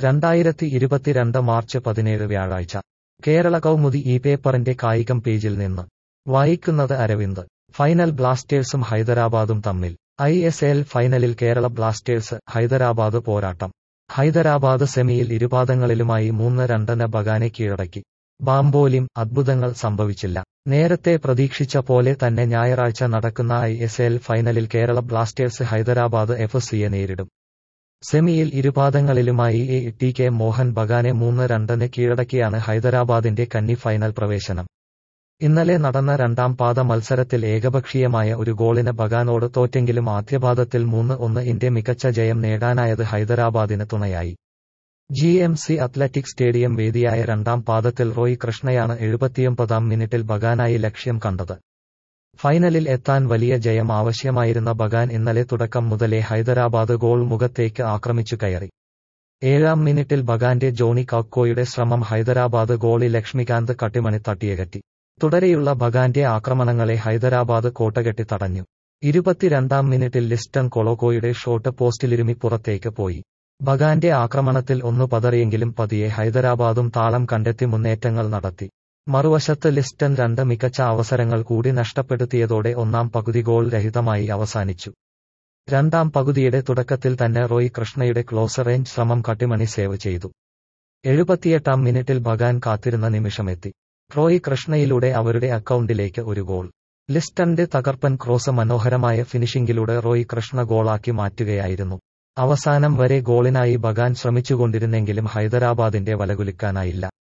രണ്ടായിരത്തി ഇരുപത്തിരണ്ട് മാർച്ച് പതിനേഴ് വ്യാഴാഴ്ച കേരള കൗമുദി ഈ പേപ്പറിന്റെ കായികം പേജിൽ നിന്ന് വായിക്കുന്നത് അരവിന്ദ് ഫൈനൽ ബ്ലാസ്റ്റേഴ്സും ഹൈദരാബാദും തമ്മിൽ ഐ എസ് എൽ ഫൈനലിൽ കേരള ബ്ലാസ്റ്റേഴ്സ് ഹൈദരാബാദ് പോരാട്ടം ഹൈദരാബാദ് സെമിയിൽ ഇരുപാദങ്ങളിലുമായി മൂന്ന് രണ്ടിന് ബഗാനെ കീഴടക്കി ബാംബോലിം അദ്ഭുതങ്ങൾ സംഭവിച്ചില്ല നേരത്തെ പ്രതീക്ഷിച്ച പോലെ തന്നെ ഞായറാഴ്ച നടക്കുന്ന ഐ എസ് എൽ ഫൈനലിൽ കേരള ബ്ലാസ്റ്റേഴ്സ് ഹൈദരാബാദ് എഫ് സിയെ നേരിടും സെമിയിൽ ഇരുപാദങ്ങളിലുമായി എ ടി കെ മോഹൻ ബഗാനെ മൂന്ന് രണ്ടിന് കീഴടക്കിയാണ് ഹൈദരാബാദിന്റെ കന്നി ഫൈനൽ പ്രവേശനം ഇന്നലെ നടന്ന രണ്ടാം പാദ മത്സരത്തിൽ ഏകപക്ഷീയമായ ഒരു ഗോളിന് ബഗാനോട് തോറ്റെങ്കിലും ആദ്യപാദത്തിൽ മൂന്ന് ഒന്ന് ഇന്റെ മികച്ച ജയം നേടാനായത് ഹൈദരാബാദിന് തുണയായി G M C athletic stadium വേദിയായ രണ്ടാം പാദത്തിൽ റോയ് കൃഷ്ണയാണ് എഴുപത്തിയൊമ്പതാം മിനിറ്റിൽ ബഗാനായി ലക്ഷ്യം കണ്ടത് ഫൈനലിൽ എത്താൻ വലിയ ജയം ആവശ്യമായിരുന്ന ബഗാൻ ഇന്നലെ തുടക്കം മുതലേ ഹൈദരാബാദ് ഗോൾ മുഖത്തേക്ക് ആക്രമിച്ചു കയറി ഏഴാം മിനിറ്റിൽ ബഗാന്റെ ജോണി കൗക്കോയുടെ ശ്രമം ഹൈദരാബാദ് ഗോളി ലക്ഷ്മികാന്ത് കട്ടിമണി തട്ടിയകറ്റി തുടരെയുള്ള ബഗാന്റെ ആക്രമണങ്ങളെ ഹൈദരാബാദ് കോട്ടകെട്ടി തടഞ്ഞു ഇരുപത്തിരണ്ടാം മിനിറ്റിൽ ലിസ്റ്റൺ കൊളോക്കോയുടെ ഷോട്ട് പോസ്റ്റിലിരുമി പുറത്തേക്ക് പോയി ബഗാന്റെ ആക്രമണത്തിൽ ഒന്നു പതറിയെങ്കിലും പതിയെ ഹൈദരാബാദും താളം കണ്ടെത്തി മുന്നേറ്റങ്ങൾ നടത്തി മറുവശത്ത് ലിസ്റ്റൺ രണ്ട് മികച്ച അവസരങ്ങൾ കൂടി നഷ്ടപ്പെടുത്തിയതോടെ ഒന്നാം പകുതി ഗോൾ രഹിതമായി അവസാനിച്ചു രണ്ടാം പകുതിയുടെ തുടക്കത്തിൽ തന്നെ റോയ് കൃഷ്ണയുടെ ക്ലോസ് റേഞ്ച് ശ്രമം കട്ടിമണി സേവ് ചെയ്തു എഴുപത്തിയെട്ടാം മിനിറ്റിൽ ബഗാൻ കാത്തിരുന്ന നിമിഷമെത്തി റോയ് കൃഷ്ണയിലൂടെ അവരുടെ അക്കൗണ്ടിലേക്ക് ഒരു ഗോൾ ലിസ്റ്റന്റെ തകർപ്പൻ ക്രോസ് മനോഹരമായ ഫിനിഷിംഗിലൂടെ റോയ് കൃഷ്ണ ഗോളാക്കി മാറ്റുകയായിരുന്നു അവസാനം വരെ ഗോളിനായി ബഗാൻ ശ്രമിച്ചുകൊണ്ടിരുന്നെങ്കിലും ഹൈദരാബാദിന്റെ വലകുലിക്കാനായില്ല